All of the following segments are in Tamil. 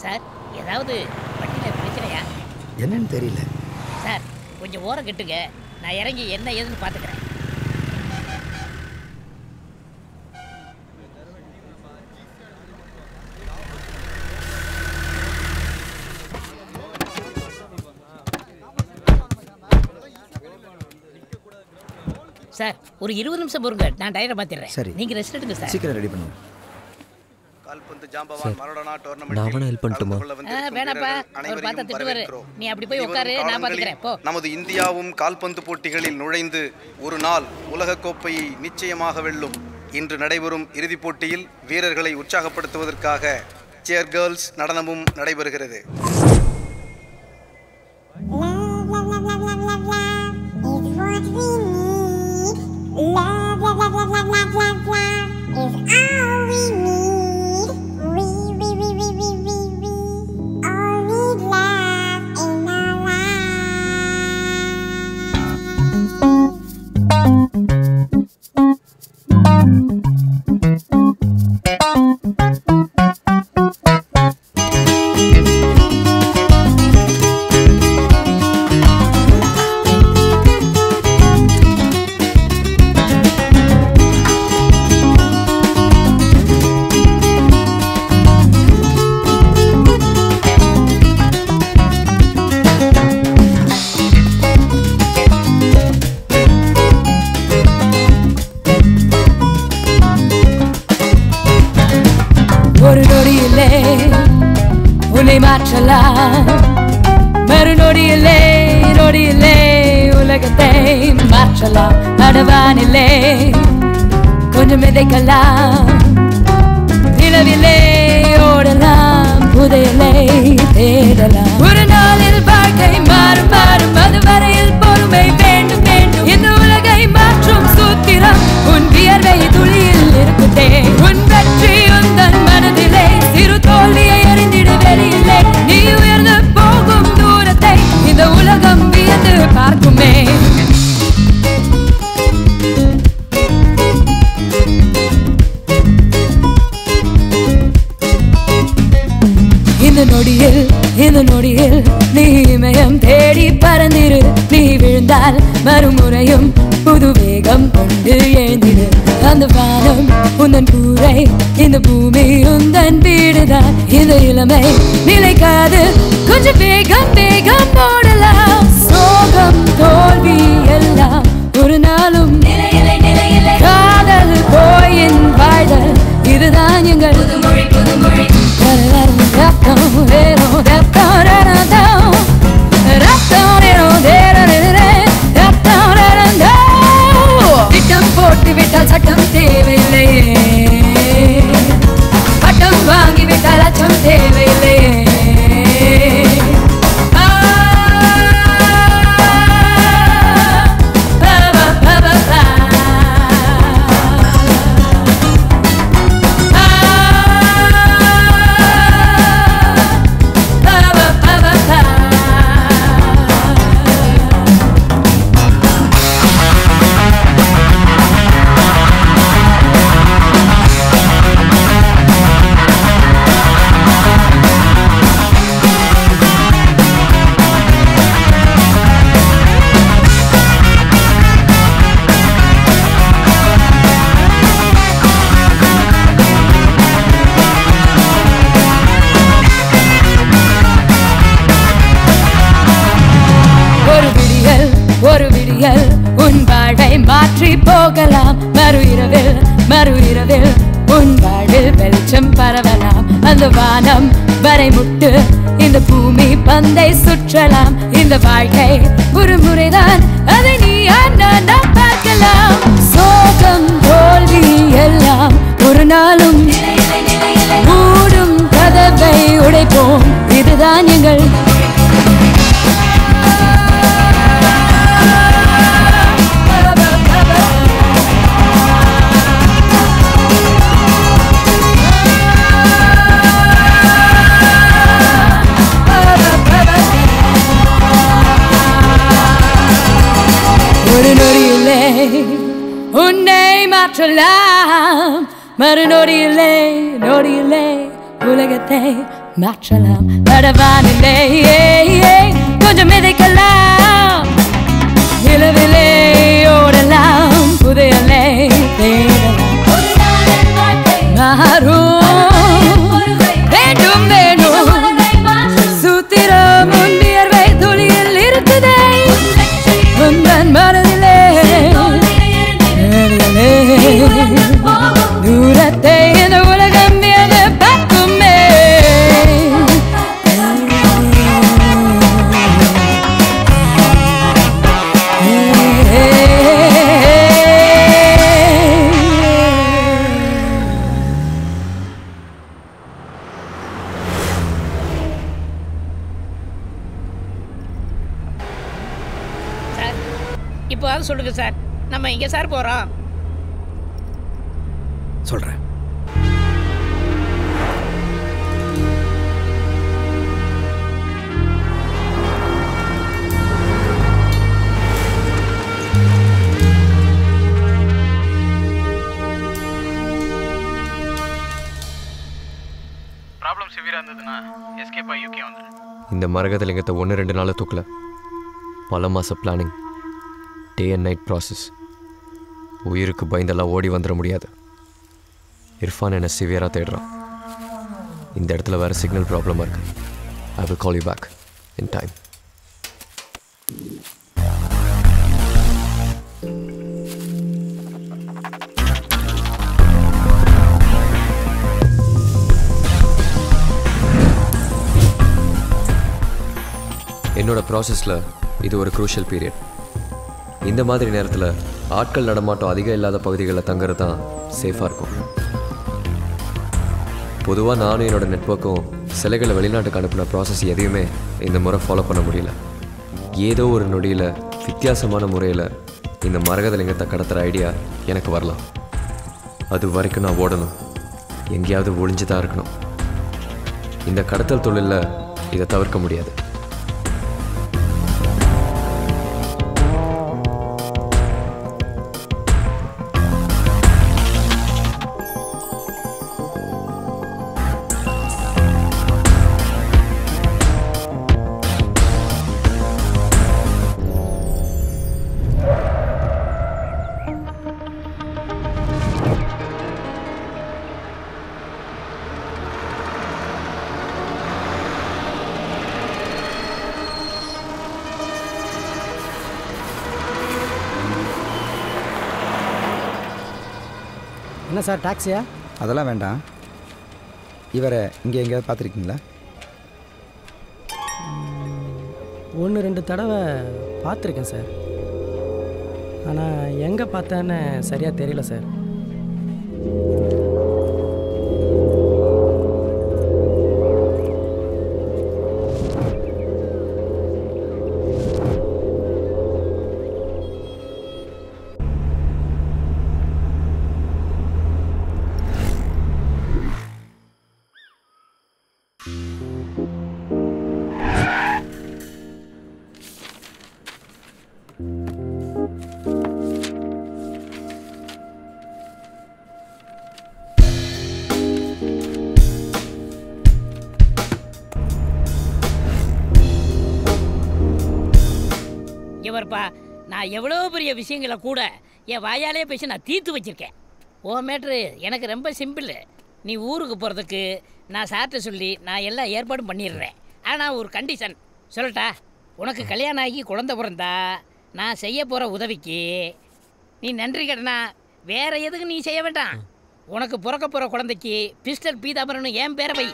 சார் ஏதாவது வண்டியில் பிரச்சனையா என்னன்னு தெரியல சார் கொஞ்சம் ஓரம் கட்டுங்க நான் இறங்கி என்ன ஏதுன்னு பார்த்துக்கிறேன் சார் ஒரு இருபது நிமிஷம் பொறுங்க நான் டயரை மாத்திடுறேன் சரி. நீங்க ரெஸ்ட் எடுங்க சார் சீக்கிரம் ரெடி பண்ணுங்க கால்பந்து ஜாம்பவான் மரடோனா டோர்னமெண்ட் நான் வேணா help பண்ணட்டுமா? ஆ, வேணாப்பா அவர் பார்த்தா திட்டுவாரு நீ அப்படி போய் உட்காரு நான் பார்த்துக்கிறேன் போ நமது இந்தியாவும் கால்பந்து போட்டிகளில் நுழைந்து ஒரு நாள் உலகக் கோப்பையை நிச்சயமாக வெல்லும் இன்று நடைபெறும் இறுதிப் போட்டியில் வீரர்களை உற்சாகப்படுத்துவதற்காக சேர் கேர்ள்ஸ் நடனமும் நடைபெறுகிறது Love, love, love, love, love, love, love is all we need. We, we, we, we, we, we, we all need love in our lives. ஒரு நொடியிலே உன்னை மாற்றலாம் மறு நொடியிலே நொடியிலே உலகத்தை மாற்றலாம் நடவானிலே கொஞ்சம் விதைக்கலாம் நிலவிலே ஓடலாம் புதையலை தேடலாம் ஒரு நாளில் வாழ்க்கை மாறும் மாறும் அதுவரையில் பொறுமை வேண்டும் வேண்டும் இந்த உலகை மாற்றும் சூத்திரம் உன் வியர்வை துளியில் இருக்குதே உன் வெற்றி உந்தன் மனதிலே சிறு தோல்வியை அறிந்திடு வெளியிலே நீ உயர்ந்து போகும் தூரத்தை இந்த உலகம் வியந்து பார்க்குமே இந்த நொடியில் இந்த நொடியில் நீ இமயம் தேடி பறந்திரு நீ விழுந்தால் மறுமுறையும் புது வேகம் கொண்டு எழுந்திடு அந்த வானம் உந்தன் கூரை இந்த பூமி உந்தன் வீடுதான் இந்த இளமை நிலைக்காது கொஞ்சம் வேகம் வேகம் போடலாம் சோகம் தோல்வி எல்லாம் ஒரு நாளும் காதல் போயின் வாழ்தல் இதுதான் எங்கள் புதுமொழி புதுமொழி திட்டம் போட்டு விட்டால் சட்டம் தேவையில்லையே பட்டம் வாங்கி விட்டால் அச்சம் தேவையில்லையே ஆ, பா, பா, பா, பா, பா. ஒரு விடியல் ஒரு விடியல் உன் வாழ்வை மாற்றி போகலாம் மறு இரவில் மறு இரவில் உன் வாழ்வில் வெளிச்சம் பரவலாம் அந்த வானம் வரை முட்டு இந்த பூமி பந்தை சுற்றலாம் இந்த வாழ்க்கை ஒரு முறைதான் அதை நீ நான் பார்க்கலாம் சோகம் தோல்வி எல்லாம் ஒரு நாளும் மூடும் கதவை உடைப்போம் இதுதான் எங்கள் ஒரு நொடியிலே உன்னை மாற்றலாம் மறு நொடியிலே நொடியிலே உலகத்தை மாற்றலாம் படவானிலே கொஞ்சம் மிதைக்கலாம் நிலவிலே ஓடலாம் புதையலை தேடலாம் மாறும் வேண்டும் வேண்டும் சூத்திரம் உன் வியர்வை துளியில் இருக்குதே உந்தன் மனதிலே மனதிலே தூரத்தை இந்த உலகம் எது பார்க்குமே சார் இப்போ அது சொல்லுங்க சார் நம்ம எங்கே சார் போகிறோம் சொல்கிறேன் ப்ராப்ளம் சிவியராக இருந்ததுன்னா எஸ்கேப் ஆகி யூகே வந்துடு இந்த மரகதலிங்கத்தை ஒன்று ரெண்டு நாளில் தூக்கல பல மாத planning day and night process உயிருக்கு பயந்தெல்லாம் ஓடி வந்துட முடியாது இர்ஃபான் என்னை சிவியராக தேடுறான் இந்த இடத்துல வேறு சிக்னல் ப்ராப்ளமாக இருக்கு I will call you back in time என்னோட ப்ராசஸில் இது ஒரு க்ரூஷியல் பீரியட் இந்த மாதிரி நேரத்தில் ஆட்கள் நடமாட்டம் அதிகம் இல்லாத பகுதிகளில் தங்குறது தான் சேஃபாக இருக்கும் பொதுவாக நானும் என்னோட நெட்ஒர்க்கும் சிலைகளை வெளிநாட்டுக்கு அனுப்பின ப்ராசஸ் எதையுமே இந்த முறை ஃபாலோ பண்ண முடியல ஏதோ ஒரு நொடியில் வித்தியாசமான முறையில் இந்த மரகதலிங்கத்தை கடத்துகிற ஐடியா எனக்கு வரலாம் அது வரைக்கும் நான் ஓடணும் எங்கேயாவது ஒளிஞ்சு தான் இருக்கணும் இந்த கடத்தல் தொழிலில் இதை தவிர்க்க முடியாது என்ன சார் டாக்ஸியா அதெல்லாம் வேண்டாம் இவரை இங்கே எங்கேயாவது பார்த்துருக்கீங்களா ஒன்று ரெண்டு தடவை பார்த்துருக்கேன் சார் ஆனால் எங்கே பார்த்தேன்னு சரியாக தெரியல சார் இவர்ப்பா நான் எவ்வளோ பெரிய விஷயங்களை கூட என் வாயாலே பேசி நான் தீர்த்து வச்சிருக்கேன் ஓ மேட்ரு எனக்கு ரொம்ப சிம்பிள் நீ ஊருக்கு போகிறதுக்கு நான் சார்ட்ட சொல்லி நான் எல்லாம் ஏற்பாடும் பண்ணிடுறேன் ஆனால் ஒரு கண்டிஷன் சொல்லட்டா உனக்கு கல்யாணம் ஆகி குழந்தை பிறந்தா நான் செய்ய போகிற உதவிக்கு நீ நன்றி கடனா வேற எதுக்கு நீ செய்ய வேண்டாம் உனக்கு பிறக்க போகிற குழந்தைக்கு பிஸ்டர் பீதாம்பரன் என் பேரை வை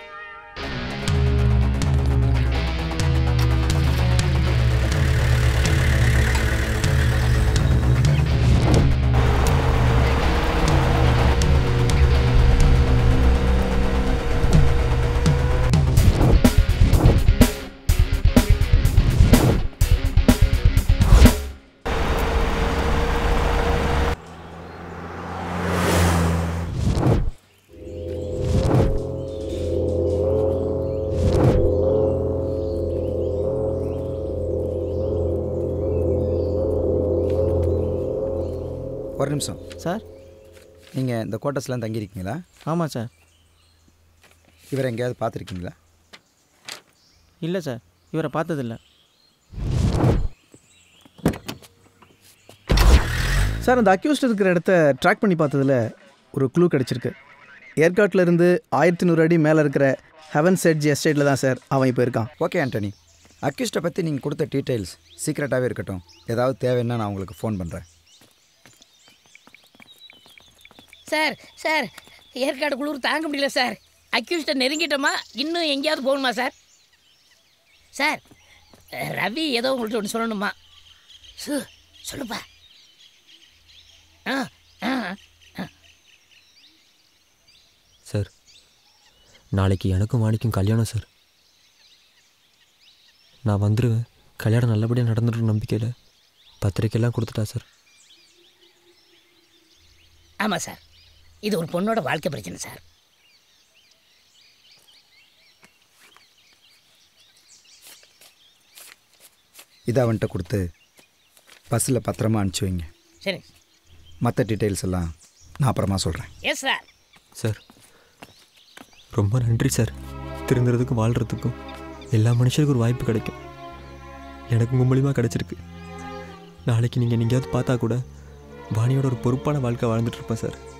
ஒரு நிமிஷம் சார் நீங்கள் இந்த குவார்ட்டர்ஸ்லாம் தங்கியிருக்கீங்களா ஆமாம் சார் இவரை எங்கேயாவது பார்த்துருக்கீங்களா இல்லை சார் இவரை பார்த்ததில்ல சார் அந்த அக்யூஸ்ட் இருக்கிற இடத்த ட்ராக் பண்ணி பார்த்ததுல ஒரு க்ளூ கிடச்சிருக்கு ஏற்காட்டில் இருந்து ஆயிரத்தி நூறு அடி மேலே இருக்கிற ஹெவன் செட்ஜ் எஸ்டேட்டில் தான் சார் அவன் இப்போ இருக்கான் ஓகே ஆண்டனி அக்யூஸ்ட்டை பற்றி நீங்கள் கொடுத்த டீட்டெயில்ஸ் சீக்ரெட்டாகவே இருக்கட்டும் ஏதாவது தேவைன்னா நான் உங்களுக்கு ஃபோன் பண்ணுறேன் சார் சார் ஏற்காடு குளிர் தாங்க முடியல சார் அக்யூஸ்ட்டை நெருங்கிட்டோமா இன்னும் எங்கேயாவது போகணுமா சார் சார் ரவி ஏதோ உங்கள்கிட்ட ஒன்று சொல்லணுமா சு சொல்லுப்பா ஆ ஆ ஆ. சார் நாளைக்கு எனக்கும் வாணிக்கும் கல்யாணம் சார் நான் வந்துடுவேன் கல்யாணம் நல்லபடியாக நடந்துடும் நம்பிக்கையில் பத்திரிக்கையெல்லாம் கொடுத்துட்டா சார் ஆமாம் சார் இது ஒரு பொண்ணோட வாழ்க்கை பிரச்சனை சார் இதை அவன்கிட்ட கொடுத்து பஸ்ஸில் பத்திரமா அனுப்பிச்சி வைங்க சரி மற்ற டீட்டெயில்ஸ் எல்லாம் நான் அப்புறமா சொல்கிறேன் எஸ் சார் சார் ரொம்ப நன்றி சார் திருந்துறதுக்கும் வாழ்கிறதுக்கும் எல்லா மனுஷருக்கும் ஒரு வாய்ப்பு கிடைக்கும் எனக்கு உங்கள் மூலியமாக கிடச்சிருக்கு நாளைக்கு நீங்கள் எங்கேயாவது பார்த்தா கூட வாணியோட ஒரு பொறுப்பான வாழ்க்கை வாழ்ந்துட்டு இருப்பேன் சார்